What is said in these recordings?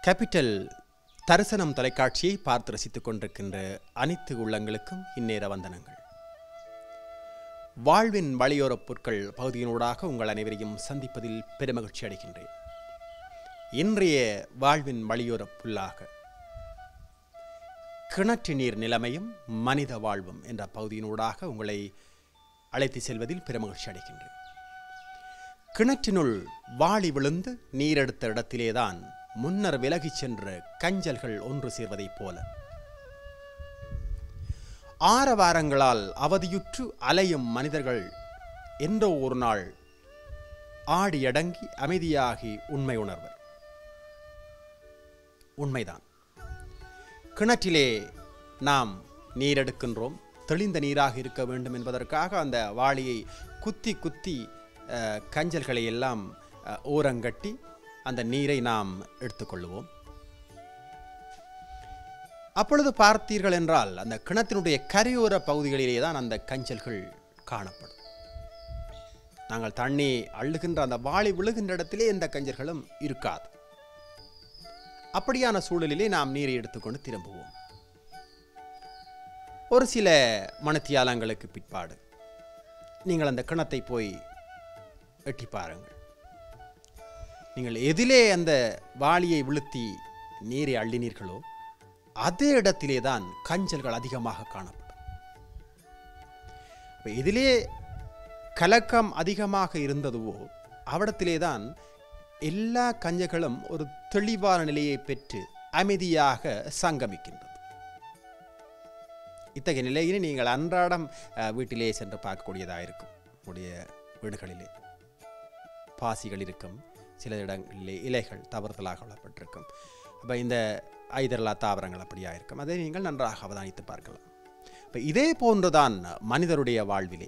capital தரிசனம் தொலைக்காட்சியை பார்த்து ரசித்துக் கொண்டிருக்கின்ற அனைத்து உள்ளங்களுக்கும் இந்நேர வந்தனங்கள் வாழ்வின் வழியோரப் பொருட்கள் பகுதியினூடாக உங்கள் அனைவரையும் சந்திப்பதில் பெருமகிழ்ச்சி அடைகின்றேன் இன்றைய வாழ்வின் வழியோரப் புல்லாக கிணற்று நீர் நிலைமையும் மனித வாழ்வும் என்ற பகுதியினூடாக உங்களை அழைத்து செல்வதில் பெருமகிழ்ச்சி அடைகின்றேன் கிணற்றினுள் வாளி விழுந்து நீரெடுத்த இடத்திலேதான் முன்னர் விலகிச் சென்ற கஞ்சல்கள் ஒன்று சேர்வதைப் போல ஆரவாரங்களால் அவதியுற்று அலையும் மனிதர்கள் என்றோ ஒரு நாள் ஆடியடங்கி அமைதியாகி உண்மை உணர்வர் உண்மைதான் கிணற்றிலே நாம் நீர் எடுக்கின்றோம் தெளிந்த நீராக இருக்க வேண்டும் என்பதற்காக அந்த வாளியை குத்தி குத்தி அஹ், கஞ்சல்களை எல்லாம் அஹ், ஓரங்கட்டி அந்த நீரை நாம் எடுத்துக்கொள்ளுவோம் அப்பொழுது பார்த்தீர்கள் என்றால் அந்த கிணத்தினுடைய கரையோர பகுதிகளிலே தான் அந்த கஞ்சல்கள் காணப்படும் நாங்கள் தண்ணி அள்ளுகின்ற அந்த வாளி விழுகின்ற இடத்திலே எந்த கஞ்சல்களும் இருக்காது அப்படியான சூழலிலே நாம் நீரை எடுத்துக்கொண்டு திரும்புவோம் ஒரு சில மணத்தியாலங்களுக்கு பிற்பாடு நீங்கள் அந்த கிணத்தை போய் எட்டி பாருங்கள் நீங்கள் எதிலே அந்த வாளியை விழுத்தி நீரை அள்ளினீர்களோ அதே இடத்திலே தான் கஞ்சல்கள் அதிகமாக காணப்படும் அப்ப எதிலே கலக்கம் அதிகமாக இருந்ததுவோ அவ்விடத்திலே தான் எல்லா கஞ்சல்களும் ஒரு தெளிவான நிலையை பெற்று அமைதியாக சங்கமிக்கின்றது இத்தகைய நிலையிலே நீங்கள் அன்றாடம் அஹ், வீட்டிலே சென்று பார்க்கக்கூடியதாக இருக்கும் உடைய வீடுகளிலே பாசிகள் இருக்கும் சில இடங்களிலே இலைகள் தவறுதலாக விடப்பட்டிருக்கும் அப்போ இந்த ஐதரலா தாவரங்கள் அப்படியா இருக்கும் அதை நீங்கள் நன்றாக அவதானித்து பார்க்கலாம் இப்போ இதே போன்றுதான் மனிதருடைய வாழ்விலே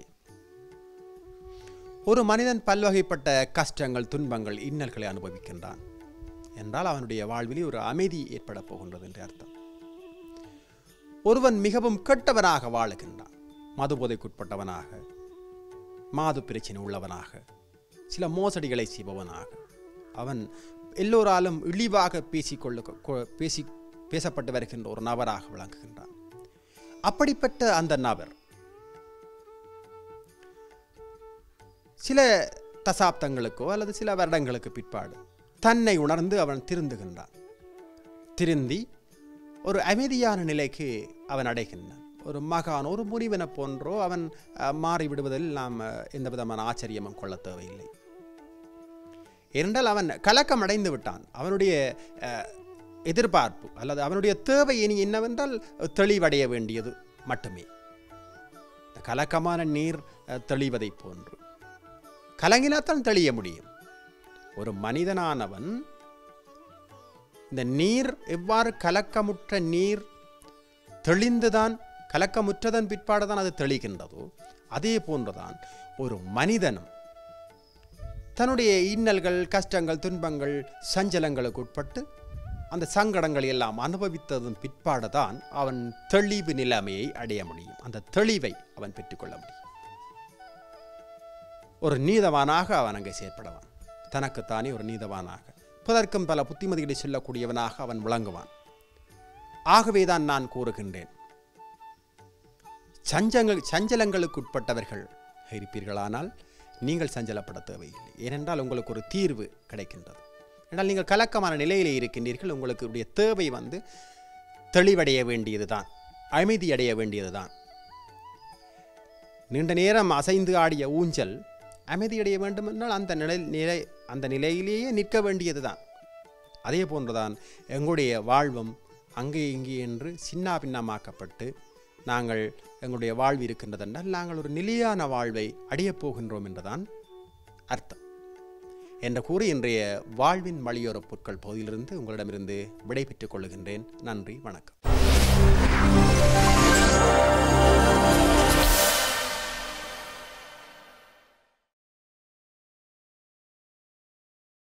ஒரு மனிதன் பல்வகைப்பட்ட கஷ்டங்கள் துன்பங்கள் இன்னல்களை அனுபவிக்கின்றான் என்றால் அவனுடைய வாழ்விலே ஒரு அமைதி ஏற்பட போகின்றது என்று அர்த்தம் ஒருவன் மிகவும் கெட்டவனாக வாழுகின்றான் மது போதைக்குட்பட்டவனாக மாது பிரச்சனை உள்ளவனாக சில மோசடிகளை செய்பவனாக அவன் எல்லோராலும் இழிவாக பேசிக்கொள்ள கொ- பேசி பேசப்பட்டு வருகின்ற ஒரு நபராக விளங்குகின்றான் அப்படிப்பட்ட அந்த நபர் சில தசாப்தங்களுக்கோ அல்லது சில வருடங்களுக்கு பிற்பாடு தன்னை உணர்ந்து அவன் திருந்துகின்றான் திருந்தி ஒரு அமைதியான நிலைக்கு அவன் அடைகின்றான் ஒரு மகான் ஒரு முனிவனை போன்றோ அவன் அஹ், மாறிவிடுவதில் நாம் அஹ், எந்த விதமான ஆச்சரியமும் கொள்ள தேவையில்லை ஏனென்றால் அவன் கலக்கம் அடைந்து விட்டான் அவனுடைய அஹ், எதிர்பார்ப்பு அல்லது அவனுடைய தேவை இனி என்னவென்றால் தெளிவடைய வேண்டியது மட்டுமே இந்த கலக்கமான நீர் அஹ், தெளிவதைப் போன்று கலங்கினாத்தான் தெளிய முடியும் ஒரு மனிதனானவன் இந்த நீர் எவ்வாறு கலக்கமுற்ற நீர் தெளிந்துதான் கலக்கமுற்றதன் பிற்பாடுதான் அது தெளிகின்றதோ அதே போன்றுதான் ஒரு மனிதனும் தன்னுடைய இன்னல்கள் கஷ்டங்கள் துன்பங்கள் சஞ்சலங்களுக்கு உட்பட்டு அந்த சங்கடங்களை எல்லாம் அனுபவித்ததன் பிற்பாடுதான் அவன் தெளிவு நிலைமையை அடைய முடியும் அந்த தெளிவை அவன் பெற்றுக்கொள்ள முடியும் ஒரு நீதவானாக அவன் அங்கே செயற்படுவான் தனக்குத்தானே ஒரு நீதவானாக பிறர்க்கும் பல புத்திமதிகளை சொல்லக்கூடியவனாக அவன் விளங்குவான் ஆகவேதான் நான் கூறுகின்றேன் சஞ்சங்கள் சஞ்சலங்களுக்கு உட்பட்டவர்கள் இருப்பீர்களானால் நீங்கள் சஞ்சலப்பட தேவையில்லை ஏனென்றால் உங்களுக்கு ஒரு தீர்வு கிடைக்கின்றது என்றால் நீங்கள் கலக்கமான நிலையிலே இருக்கின்றீர்கள் உங்களுக்கு உடைய தேவை வந்து தெளிவடைய வேண்டியதுதான் அமைதி அடைய வேண்டியதுதான் நீண்ட நேரம் அசைந்து ஆடிய ஊஞ்சல் அமைதியடைய வேண்டுமென்றால் அந்த நிலை நிலை அந்த நிலையிலேயே நிற்க வேண்டியதுதான் அதே போன்றுதான் எங்களுடைய வாழ்வும் அங்கே இங்கே என்று சின்ன பின்னமாக்கப்பட்டு நாங்கள் எங்களுடைய வாழ்வு இருக்கின்றதென்றால் நாங்கள் ஒரு நிலையான வாழ்வை அடையப் போகின்றோம் என்றுதான் அர்த்தம் என்று கூறி இன்றைய வாழ்வின் வழியோர பொருட்கள் பகுதியிலிருந்து உங்களிடமிருந்து விடை பெற்றுக் கொள்கின்றேன் நன்றி வணக்கம்